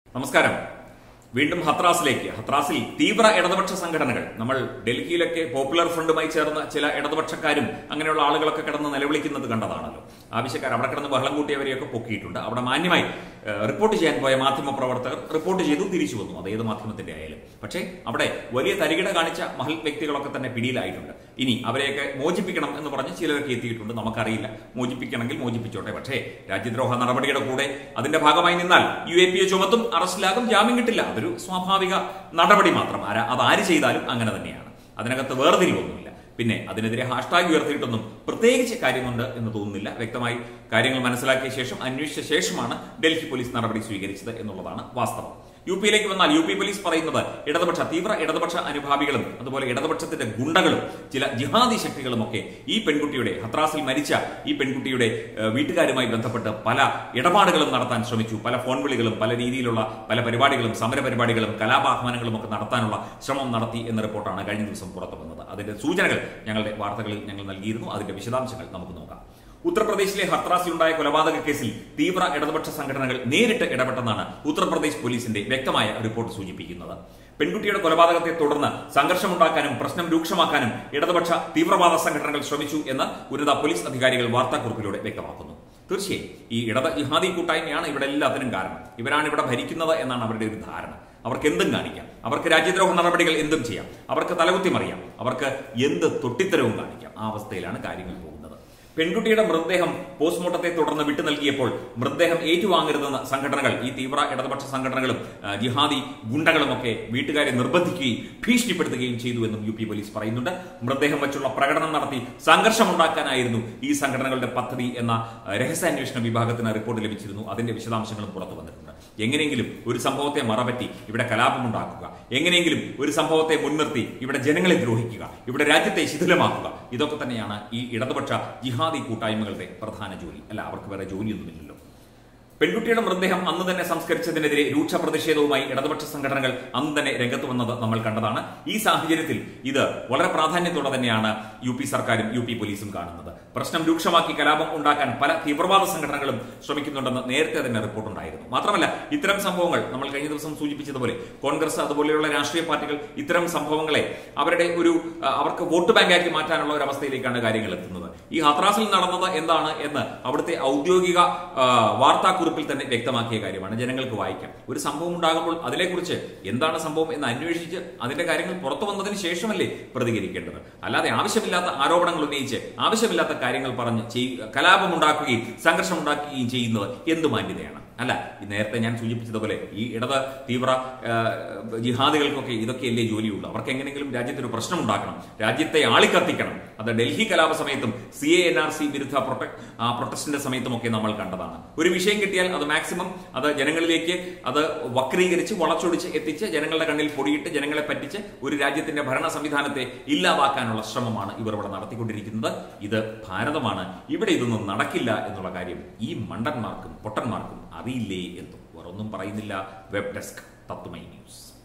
നമസ്കാരം വീണ്ടും ഹത്രാസിലേക്ക് ഹത്രാസിൽ തീവ്ര ഇടതുപക്ഷ സംഘടനകൾ നമ്മൾ ഡൽഹിയിലൊക്കെ പോപ്പുലർ ഫ്രണ്ടുമായി ചേർന്ന ചില ഇടതുപക്ഷക്കാരും അങ്ങനെയുള്ള ആളുകളൊക്കെ കിടന്ന് നിലവിളിക്കുന്നത് കണ്ടതാണല്ലോ ആവശ്യക്കാർ അവിടെ കിടന്ന് ബഹളം കൂട്ടിയവരെയൊക്കെ പൊക്കിയിട്ടുണ്ട് അവിടെ മാന്യമായി ഏഹ്, റിപ്പോർട്ട് ചെയ്യാൻ പോയ മാധ്യമ പ്രവർത്തകർ റിപ്പോർട്ട് ചെയ്തു തിരിച്ചു വന്നു അത് ഏത് മാധ്യമത്തിന്റെ ആയാലും പക്ഷേ അവിടെ വലിയ തരികിട കാണിച്ച മഹൽ വ്യക്തികളൊക്കെ തന്നെ പിടിയിലായിട്ടുണ്ട് ഇനി അവരെയൊക്കെ മോചിപ്പിക്കണം എന്ന് പറഞ്ഞ് ചിലരൊക്കെ എത്തിയിട്ടുണ്ട് നമുക്കറിയില്ല മോചിപ്പിക്കണമെങ്കിൽ മോചിപ്പിച്ചോട്ടെ പക്ഷേ രാജ്യദ്രോഹ നടപടിയുടെ കൂടെ അതിന്റെ ഭാഗമായി നിന്നാൽ യു എ പി എ ചുമത്തും അറസ്റ്റിലാകും ജാമ്യം കിട്ടില്ല അതൊരു സ്വാഭാവിക നടപടി മാത്രം ആരാ അത് ആര് ചെയ്താലും അങ്ങനെ തന്നെയാണ് അതിനകത്ത് വേർതിരിവൊന്നുമില്ല പിന്നെ അതിനെതിരെ ഹാഷ്ടാഗ് ഉയർത്തിയിട്ടൊന്നും പ്രത്യേകിച്ച് കാര്യമുണ്ട് എന്ന് തോന്നുന്നില്ല വ്യക്തമായി കാര്യങ്ങൾ മനസ്സിലാക്കിയ ശേഷം അന്വേഷിച്ച ശേഷമാണ് ഡൽഹി പോലീസ് നടപടി സ്വീകരിച്ചത് എന്നുള്ളതാണ് വാസ്തവം യു പിയിലേക്ക് വന്നാൽ യു പി പോലീസ് പറയുന്നത് ഇടതുപക്ഷ തീവ്ര ഇടതുപക്ഷ അനുഭാവികളും അതുപോലെ ഇടതുപക്ഷത്തിന്റെ ഗുണ്ടകളും ചില ജിഹാദി ശക്തികളും ഒക്കെ ഈ പെൺകുട്ടിയുടെ ഹത്രാസിൽ മരിച്ച ഈ പെൺകുട്ടിയുടെ ഏഹ്, വീട്ടുകാരുമായി ബന്ധപ്പെട്ട് പല ഇടപാടുകളും നടത്താൻ ശ്രമിച്ചു പല ഫോൺ വിളികളും പല രീതിയിലുള്ള പല പരിപാടികളും സമര പരിപാടികളും കലാപാഹ്വാനങ്ങളും ഒക്കെ നടത്താനുള്ള ശ്രമം നടത്തി എന്ന റിപ്പോർട്ടാണ് കഴിഞ്ഞ ദിവസം പുറത്തു വന്നത് അതിന്റെ സൂചനകൾ ഞങ്ങളുടെ വാർത്തകളിൽ ഞങ്ങൾ നൽകിയിരുന്നു അതിന്റെ വിശദാംശങ്ങൾ നമുക്ക് നോക്കാം ഉത്തർപ്രദേശിലെ ഹത്രാസിലുണ്ടായ കൊലപാതക കേസിൽ തീവ്ര ഇടതുപക്ഷ സംഘടനകൾ നേരിട്ട് ഇടപെട്ടെന്നാണ് ഉത്തർപ്രദേശ് പോലീസിന്റെ വ്യക്തമായ റിപ്പോർട്ട് സൂചിപ്പിക്കുന്നത് പെൺകുട്ടിയുടെ കൊലപാതകത്തെ തുടർന്ന് സംഘർഷമുണ്ടാക്കാനും പ്രശ്നം രൂക്ഷമാക്കാനും ഇടതുപക്ഷ തീവ്രവാദ സംഘടനകൾ ശ്രമിച്ചു എന്ന് ഉന്നത പോലീസ് അധികാരികൾ വാർത്താക്കുറിപ്പിലൂടെ വ്യക്തമാക്കുന്നു തീർച്ചയായും ഈ ഇടത് ജിഹാദി കൂട്ടായ്മയാണ് ഇവിടെ എല്ലാത്തിനും കാരണം ഇവരാണ് ഇവിടെ ഭരിക്കുന്നത് എന്നാണ് അവരുടെ ഒരു ധാരണ അവർക്ക് എന്തും കാണിക്കാം അവർക്ക് രാജ്യദ്രോഹ നടപടികൾ എന്തും ചെയ്യാം അവർക്ക് തലകുത്തി മറിയാം അവർക്ക് എന്ത് തൊട്ടിത്തരവും കാണിക്കാം ആ അവസ്ഥയിലാണ് കാര്യങ്ങൾ പോകുന്നത് പെൺകുട്ടിയുടെ മൃതദേഹം പോസ്റ്റ്മോർട്ടത്തെ തുടർന്ന് വിട്ടു നൽകിയപ്പോൾ മൃതദേഹം ഏറ്റുവാങ്ങരുതെന്ന് സംഘടനകൾ ഈ തീവ്ര ഇടതുപക്ഷ സംഘടനകളും ആ, ജിഹാദി ഗുണ്ടകളുമൊക്കെ വീട്ടുകാരെ നിർബന്ധിക്കുകയും ഭീഷണിപ്പെടുത്തുകയും ചെയ്തു എന്നും യു പി പോലീസ് പറയുന്നുണ്ട് മൃതദേഹം വെച്ചുള്ള പ്രകടനം നടത്തി സംഘർഷമുണ്ടാക്കാനായിരുന്നു ഈ സംഘടനകളുടെ പദ്ധതി എന്ന ആ, രഹസ്യാന്വേഷണ വിഭാഗത്തിന് റിപ്പോർട്ട് ലഭിച്ചിരുന്നു അതിന്റെ വിശദാംശങ്ങളും പുറത്തു വന്നിട്ടുണ്ട് എങ്ങനെയെങ്കിലും ഒരു സംഭവത്തെ മറപറ്റി ഇവിടെ കലാപമുണ്ടാക്കുക എങ്ങനെയെങ്കിലും ഒരു സംഭവത്തെ മുൻനിർത്തി ഇവിടെ ജനങ്ങളെ ദ്രോഹിക്കുക ഇവിടെ രാജ്യത്തെ ശിഥിലമാക്കുക ഇതൊക്കെ തന്നെയാണ് ഈ ഇടതുപക്ഷ ജിഹാദി കൂട്ടായ്മകളുടെ പ്രധാന ജോലി അല്ല അവർക്ക് വേറെ ജോലിയൊന്നുമില്ലല്ലോ പെൺകുട്ടിയുടെ മൃതദേഹം അന്ന് തന്നെ സംസ്കരിച്ചതിനെതിരെ രൂക്ഷ പ്രതിഷേധവുമായി ഇടതുപക്ഷ സംഘടനകൾ അന്ന് തന്നെ രംഗത്ത് വന്നത് നമ്മൾ കണ്ടതാണ് ഈ സാഹചര്യത്തിൽ ഇത് വളരെ പ്രാധാന്യത്തോടെ തന്നെയാണ് യു പി സർക്കാരും യു പി പോലീസും കാണുന്നത് പ്രശ്നം രൂക്ഷമാക്കി കലാപം ഉണ്ടാക്കാൻ പല തീവ്രവാദ സംഘടനകളും ശ്രമിക്കുന്നുണ്ടെന്ന് നേരത്തെ തന്നെ റിപ്പോർട്ടുണ്ടായിരുന്നു മാത്രമല്ല ഇത്തരം സംഭവങ്ങൾ നമ്മൾ കഴിഞ്ഞ ദിവസം സൂചിപ്പിച്ചതുപോലെ കോൺഗ്രസ് അതുപോലെയുള്ള രാഷ്ട്രീയ പാർട്ടികൾ ഇത്തരം സംഭവങ്ങളെ അവരുടെ ഒരു ആ, അവർക്ക് വോട്ട് ബാങ്കാക്കി മാറ്റാനുള്ള ഒരു അവസ്ഥയിലേക്കാണ് കാര്യങ്ങൾ എത്തുന്നത് ഈ ഹത്രാസിൽ നടന്നത് എന്താണ് എന്ന് അവിടുത്തെ ഔദ്യോഗിക ആ, വാർത്താക്കുറിപ്പിൽ തന്നെ വ്യക്തമാക്കിയ കാര്യമാണ് ജനങ്ങൾക്ക് വായിക്കാം ഒരു സംഭവം ഉണ്ടാകുമ്പോൾ അതിനെക്കുറിച്ച് എന്താണ് സംഭവം എന്ന് അന്വേഷിച്ച് അതിന്റെ കാര്യങ്ങൾ പുറത്തു വന്നതിന് ശേഷമല്ലേ പ്രതികരിക്കേണ്ടത് അല്ലാതെ ആവശ്യമില്ലാത്ത ആരോപണങ്ങൾ ഉന്നയിച്ച് ആവശ്യമില്ലാത്ത കാര്യങ്ങൾ പറഞ്ഞ് ചെയ്- കലാപമുണ്ടാക്കുകയും സംഘർഷമുണ്ടാക്കുകയും ചെയ്യുന്നത് എന്ത് മാന്യതയാണ് അല്ല ഈ നേരത്തെ ഞാൻ സൂചിപ്പിച്ചതുപോലെ ഈ ഇടത് തീവ്ര ആ, ജിഹാദികൾക്കൊക്കെ ഇതൊക്കെയല്ലേ ജോലിയുള്ളൂ അവർക്ക് എങ്ങനെയെങ്കിലും രാജ്യത്ത് ഒരു പ്രശ്നം ഉണ്ടാക്കണം രാജ്യത്തെ ആളിക്കത്തിക്കണം അത് ഡൽഹി കലാപ സമയത്തും C A N R C വിരുദ്ധ പ്രൊട്ട- ആ, പ്രൊട്ടസ്റ്റിന്റെ സമയത്തുമൊക്കെ നമ്മൾ കണ്ടതാണ് ഒരു വിഷയം കിട്ടിയാൽ അത് മാക്സിമം അത് ജനങ്ങളിലേക്ക് അത് വക്രീകരിച്ച് വളച്ചൊടിച്ച് എത്തിച്ച് ജനങ്ങളുടെ കണ്ണിൽ പൊടിയിട്ട് ജനങ്ങളെ പറ്റിച്ച് ഒരു രാജ്യത്തിന്റെ ഭരണ സംവിധാനത്തെ ഇല്ലാതാക്കാനുള്ള ശ്രമമാണ് ഇവർ ഇവിടെ നടത്തിക്കൊണ്ടിരിക്കുന്നത് ഇത് ഭാരതമാണ് ഇവിടെ ഇതൊന്നും നടക്കില്ല എന്നുള്ള കാര്യം ഈ മണ്ടന്മാർക്കും പൊട്ടന്മാർക്കും അറിയില്ലേ എന്നും വേറൊന്നും പറയുന്നില്ല വെബ് ഡെസ്ക് തത്തുമൈ ന്യൂസ്